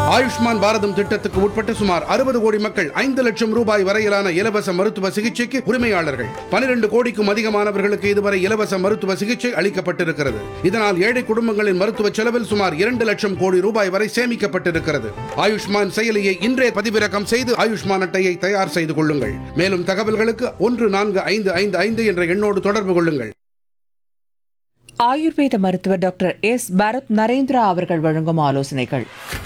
ஆயுஷ்மான் பாரதம் திட்டத்துக்கு உட்பட்ட சுமார் அறுபது கோடி மக்கள் ஐந்து லட்சம் ரூபாய் வரையிலான இலவச மருத்துவ சிகிச்சைக்கு உரிமையாளர்கள் பனிரெண்டு கோடிக்கும் அதிகமானவர்களுக்கு இதுவரை இலவச மருத்துவ சிகிச்சை அளிக்கப்பட்டிருக்கிறது இதனால் ஏழை குடும்பங்களின் மருத்துவ செலவில் சுமார் இரண்டு லட்சம் கோடி ரூபாய் வரை சேமிக்கப்பட்டிருக்கிறது ஆயுஷ்மான் செயலியை இன்றே பதிவிறக்கம் செய்து ஆயுஷ்மான் அட்டையை தயார் செய்து கொள்ளுங்கள் மேலும் தகவல்களுக்கு ஒன்று நான்கு ஐந்து ஐந்து ஐந்து என்ற எண்ணோடு தொடர்பு கொள்ளுங்கள் ஆயுர்வேத மருத்துவர் டாக்டர் எஸ் பரத் நரேந்திரா அவர்கள் வழங்கும் ஆலோசனைகள்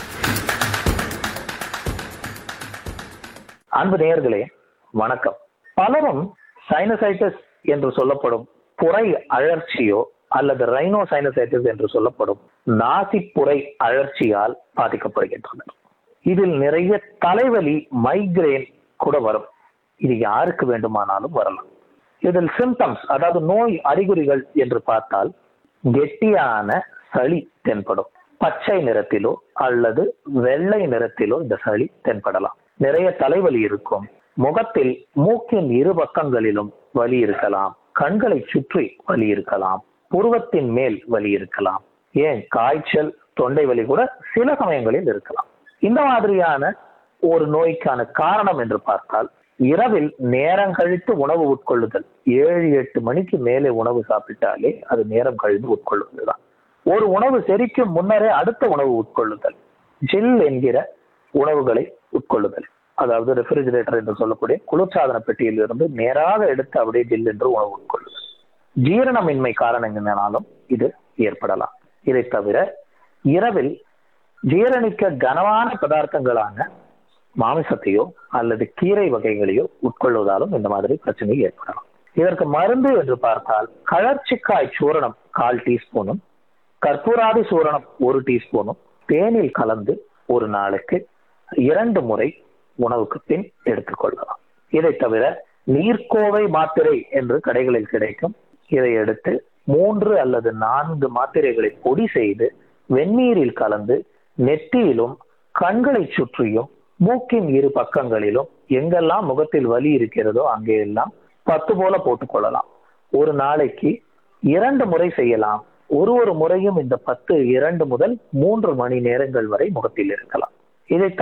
அன்பு நேயர்களே வணக்கம் பலரும் சைனசைட்டிஸ் என்று சொல்லப்படும் புரை அழற்சியோ அல்லது ரைனோ சைனசைட்டிஸ் என்று சொல்லப்படும் நாசிப்புரை அழற்சியால் பாதிக்கப்படுகின்றனர் இதில் நிறைய தலைவலி மைக்ரேன் கூட வரும் இது யாருக்கு வேண்டுமானாலும் வரலாம் இதில் சிம்டம்ஸ் அதாவது நோய் அறிகுறிகள் என்று பார்த்தால் கெட்டியான சளி தென்படும் பச்சை நிறத்திலோ அல்லது வெள்ளை நிறத்திலோ இந்த சளி தென்படலாம் நிறைய தலைவலி இருக்கும் முகத்தில் மூக்கின் இரு பக்கங்களிலும் வலி இருக்கலாம் கண்களை சுற்றி வலி இருக்கலாம் புருவத்தின் மேல் வலி இருக்கலாம் ஏன் காய்ச்சல் தொண்டை வலி கூட சில சமயங்களில் இருக்கலாம் இந்த மாதிரியான ஒரு நோய்க்கான காரணம் என்று பார்த்தால் இரவில் நேரம் கழித்து உணவு உட்கொள்ளுதல் ஏழு எட்டு மணிக்கு மேலே உணவு சாப்பிட்டாலே அது நேரம் கழித்து உட்கொள்ளுவதுதான் ஒரு உணவு செரிக்கும் முன்னரே அடுத்த உணவு உட்கொள்ளுதல் ஜில் என்கிற உணவுகளை உட்கொள்ளுதல் அதாவது ரெஃப்ரிஜிரேட்டர் என்று சொல்லக்கூடிய குளிர்சாதன பெட்டியில் இருந்து நேராக எடுத்து அப்படியே ஜில் என்று உணவு உட்கொள்ளுதல் ஜீரணமின்மை காரணங்களாலும் இது ஏற்படலாம் இதை தவிர இரவில் ஜீரணிக்க கனமான பதார்த்தங்களான மாமிசத்தையோ அல்லது கீரை வகைகளையோ உட்கொள்வதாலும் இந்த மாதிரி பிரச்சனை ஏற்படலாம் இதற்கு மருந்து என்று பார்த்தால் கழற்சிக்காய் சூரணம் கால் டீஸ்பூனும் கற்பூராதி சூரணம் ஒரு டீஸ்பூனும் தேனில் கலந்து ஒரு நாளுக்கு இரண்டு முறை உணவுக்கு பின் எடுத்துக்கொள்ளலாம் இதை தவிர நீர்க்கோவை மாத்திரை என்று கடைகளில் கிடைக்கும் இதை எடுத்து மூன்று அல்லது நான்கு மாத்திரைகளை பொடி செய்து வெந்நீரில் கலந்து நெற்றியிலும் கண்களை சுற்றியும் மூக்கின் இரு பக்கங்களிலும் எங்கெல்லாம் முகத்தில் வலி இருக்கிறதோ அங்கெல்லாம் பத்து போல போட்டுக்கொள்ளலாம் ஒரு நாளைக்கு இரண்டு முறை செய்யலாம் ஒரு ஒரு முறையும் இந்த பத்து இரண்டு முதல் மூன்று மணி நேரங்கள் வரை முகத்தில் இருக்கலாம் இதை